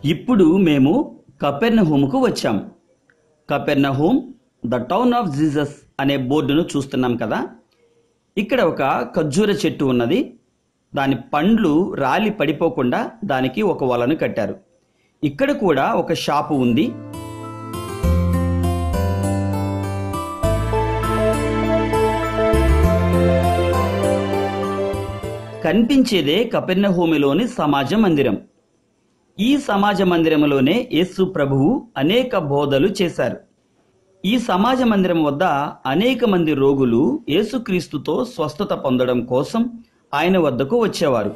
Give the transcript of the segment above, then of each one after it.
ఇప్పుడు మేము కపెర్నహూముకు వచ్చాం Capernaum the town of Jesus అనే బోర్డును చూస్తున్నాం కదా ఇక్కడ ఒక ఖర్జూర చెట్టు ఉన్నది దాని పండ్లు రాలి పడిపోకుండా దానికి ఒక వలను కట్టారు ఇక్కడ కూడా ఒక షాపు ఉంది కనిపించేదే కపెర్నహూమిలోని సమాజ మందిరం ఈ సమాజ మందిరంలోనే యేసు ప్రభువు అనేక బోధలు చేశారు ఈ సమాజ మందిరం వద్ద అనేక మంది రోగులు యేసుక్రీస్తుతో స్వస్థత పొందడం కోసం ఆయన వద్దకు వచ్చేవారు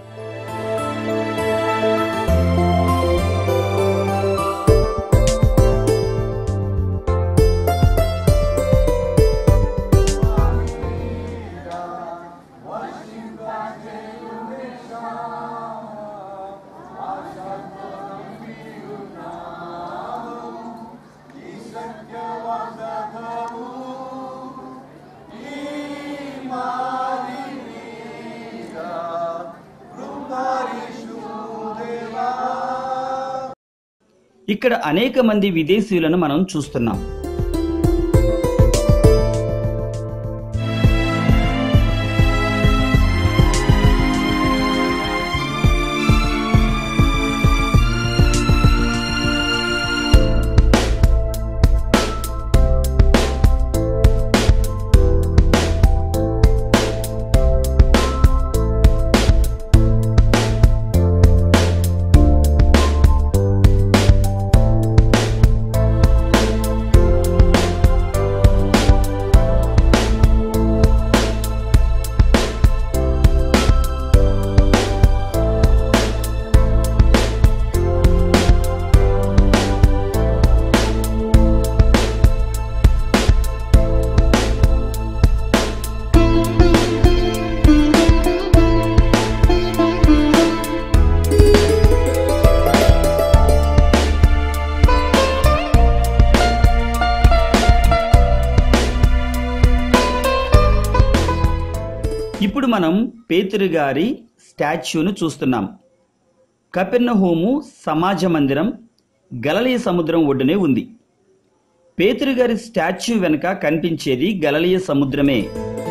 ఇక్కడ అనేక మంది విదేశీయులను మనం చూస్తున్నాం ఇప్పుడు మనం పేతురు గారి స్టాచ్యూను చూస్తున్నాం కపెర్నహోము సమాజ మందిరం గలలీయ సముద్రం ఒడ్డునే ఉంది పేతురు గారి స్టాచ్యూ వెనుక కనిపించేది గలలీయ సముద్రమే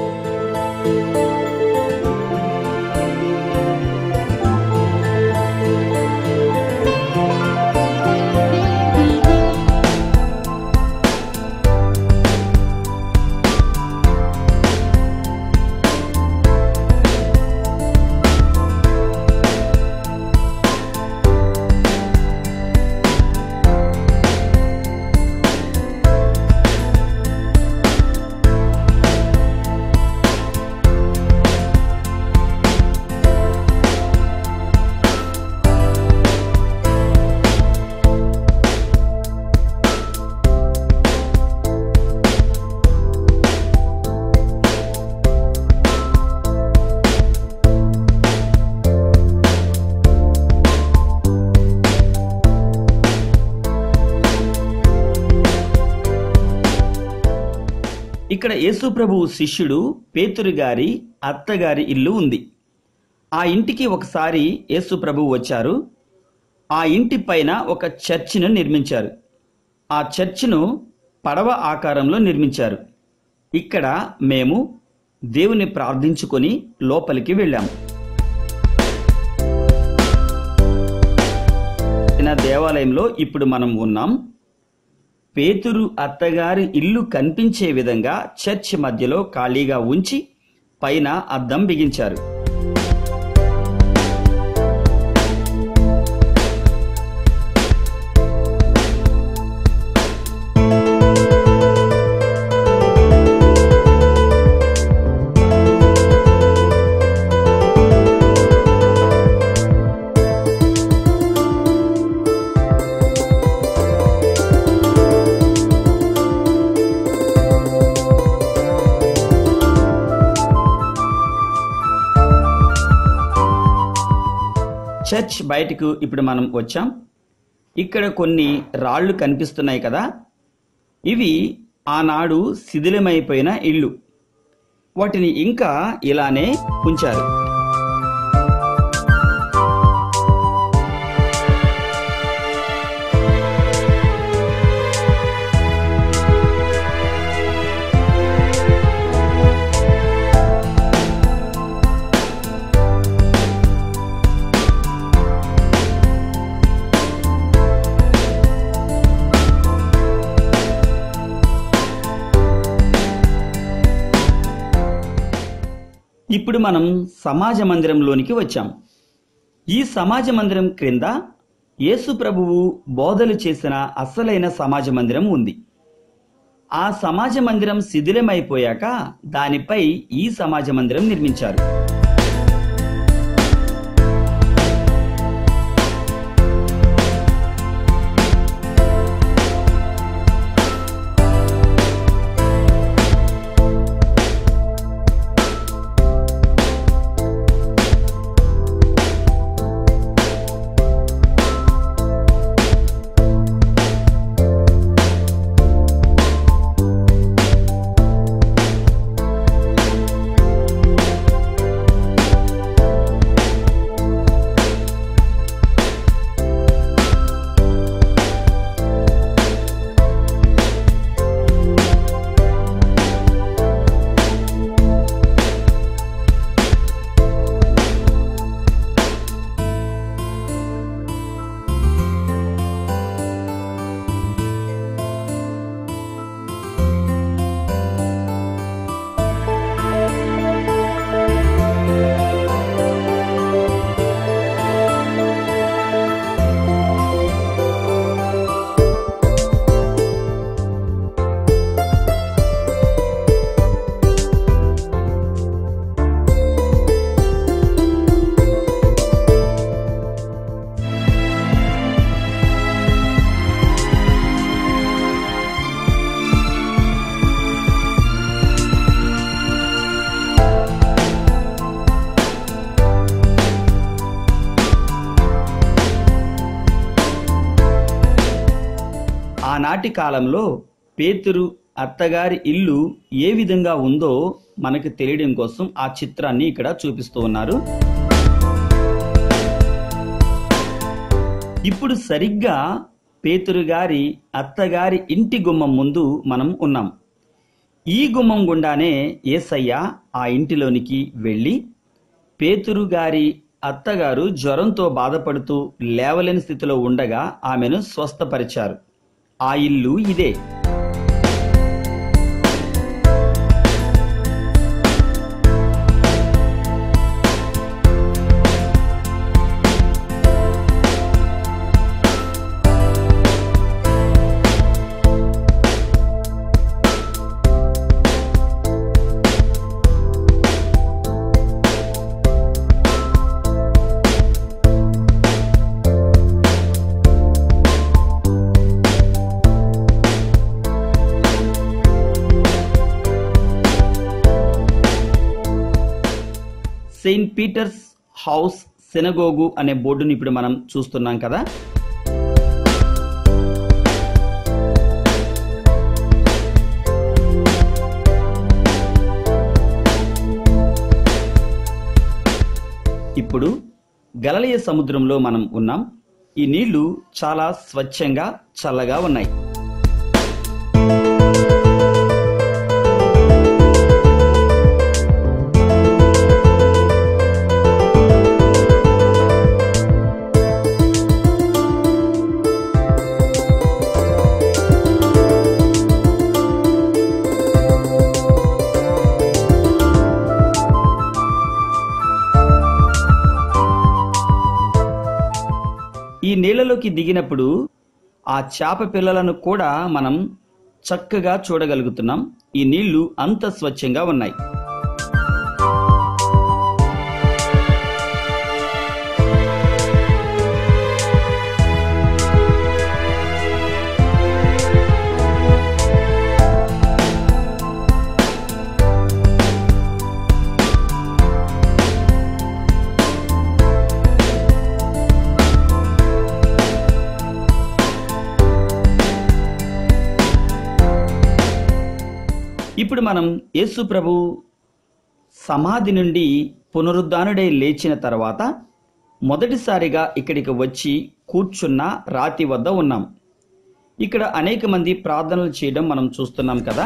ఇక్కడ యేసు ప్రభువు శిష్యుడు పేతురు గారి అత్తగారి ఇల్లు ఉంది ఆ ఇంటికి ఒకసారి యేసు ప్రభువు వచ్చారు ఆ ఇంటి పైన ఒక చర్చిను నిర్మించారు ఆ చర్చిను పడవ ఆకారంలో నిర్మించారు ఇక్కడ మేము దేవుని ప్రార్థించుకొని లోపలికి వెళ్ళాము నా దేవాలయంలో ఇప్పుడు మనం ఉన్నాం పేతురు అత్తగారి ఇల్లు కనిపించే విధంగా చర్చ్ మధ్యలో ఖాళీగా ఉంచి పైన అద్దం బిగించారు చర్చ్ బయటకు ఇప్పుడు మనం వచ్చాం ఇక్కడ కొన్ని రాళ్ళు కనిపిస్తున్నాయి కదా ఇవి ఆనాడు శిథిలమైపోయిన ఇల్లు వాటిని ఇంకా ఇలానే ఉంచారు ఇప్పుడు మనం సమాజ మందిరంలోనికి వచ్చాం ఈ సమాజ మందిరం క్రింద యేసు ప్రభువు బోధలు చేసిన అసలైన సమాజ మందిరం ఉంది ఆ సమాజ మందిరం శిథిలమైపోయాక దానిపై ఈ సమాజ మందిరం నిర్మించారు ఆనాటి కాలంలో పేతురు అత్తగారి ఇల్లు ఏ విధంగా ఉందో మనకు తెలియడం కోసం ఆ చిత్రాన్ని ఇక్కడ చూపిస్తూ ఉన్నారు ఇప్పుడు సరిగ్గా పేతురు గారి అత్తగారి ఇంటి గుమ్మం ముందు మనం ఉన్నాం ఈ గుమ్మం గుండానే ఏసయ్య ఆ ఇంటిలోనికి వెళ్ళి పేతురు గారి అత్తగారు జ్వరంతో బాధపడుతూ లేవలేని స్థితిలో ఉండగా ఆమెను స్వస్థపరిచారు ఆ ఇల్లు ఇదే సెయింట్ పీటర్స్ హౌస్ సెనగోగు అనే బోర్డుని ఇప్పుడు మనం చూస్తున్నాం కదా ఇప్పుడు గలలియ సముద్రంలో మనం ఉన్నాం ఈ నీళ్లు చాలా స్వచ్ఛంగా చల్లగా ఉన్నాయి ఈ నీళ్ళలోకి దిగినప్పుడు ఆ చేప పిల్లలను కూడా మనం చక్కగా చూడగలుగుతున్నాం ఈ నీళ్లు అంత స్వచ్ఛంగా ఉన్నాయి ఇప్పుడు మనం యేసు ప్రభు సమాధి నుండి పునరుద్ధానుడై లేచిన తర్వాత మొదటిసారిగా ఇక్కడికి వచ్చి కూర్చున్న రాతి వద్ద ఉన్నాం ఇక్కడ అనేక మంది ప్రార్థనలు చేయడం మనం చూస్తున్నాం కదా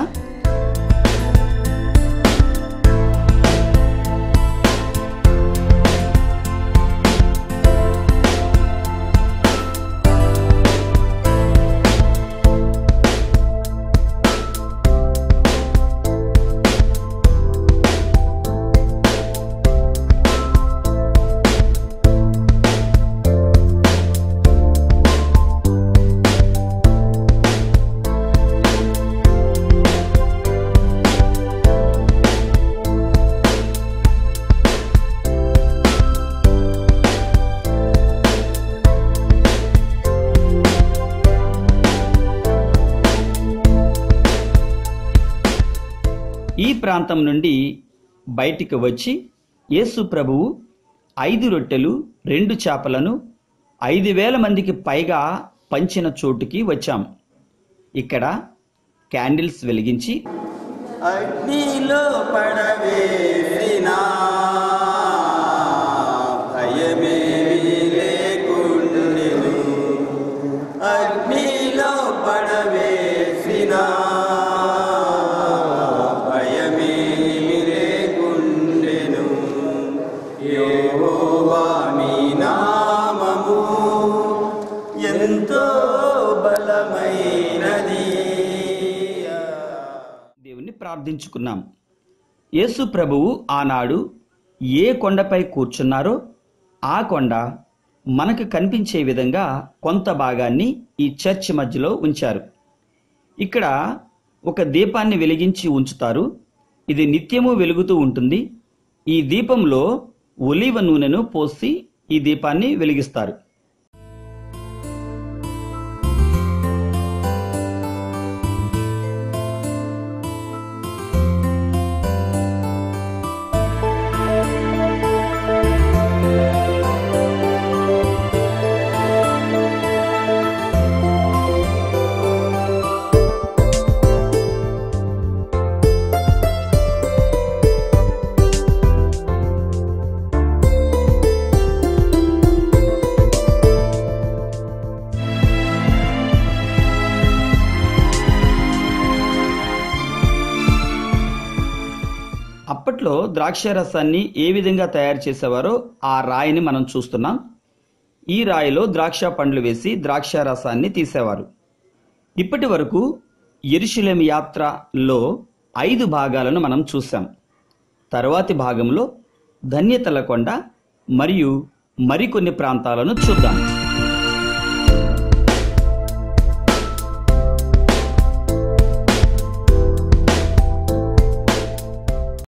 ఈ ప్రాంతం నుండి బయటికి వచ్చి యేసు ప్రభువు ఐదు రొట్టెలు రెండు చేపలను ఐదు వేల మందికి పైగా పంచిన చోటుకి వచ్చాం ఇక్కడ క్యాండిల్స్ వెలిగించి అగ్నిలో పడవేసినా భయమేమీ లేకుండెను అగ్నిలో పడవేసినా భయమేమీ లేకుండెను యెహోవా మీ నామము ఎంతో బలమైనది దేవుణ్ణి ప్రార్థించుకున్నాం యేసు ప్రభువు ఆనాడు ఏ కొండపై కూర్చున్నారో ఆ కొండ మనకు కనిపించే విధంగా కొంత భాగాన్ని ఈ చర్చ్ మధ్యలో ఉంచారు ఇక్కడ ఒక దీపాన్ని వెలిగించి ఉంచుతారు ఇది నిత్యము వెలుగుతూ ఉంటుంది ఈ దీపంలో ఒలీవ నూనెను పోసి ఈ దీపాన్ని వెలిగిస్తారు అప్పట్లో ద్రాక్ష రసాన్ని ఏ విధంగా తయారు చేసేవారో ఆ రాయిని మనం చూస్తున్నాం ఈ రాయిలో ద్రాక్ష పండ్లు వేసి ద్రాక్ష రసాన్ని తీసేవారు ఇప్పటి వరకు ఎరుషులేం యాత్రలో ఐదు భాగాలను మనం చూసాం తరువాతి భాగంలో ధన్యతల కొండ మరియు మరికొన్ని ప్రాంతాలను చూద్దాం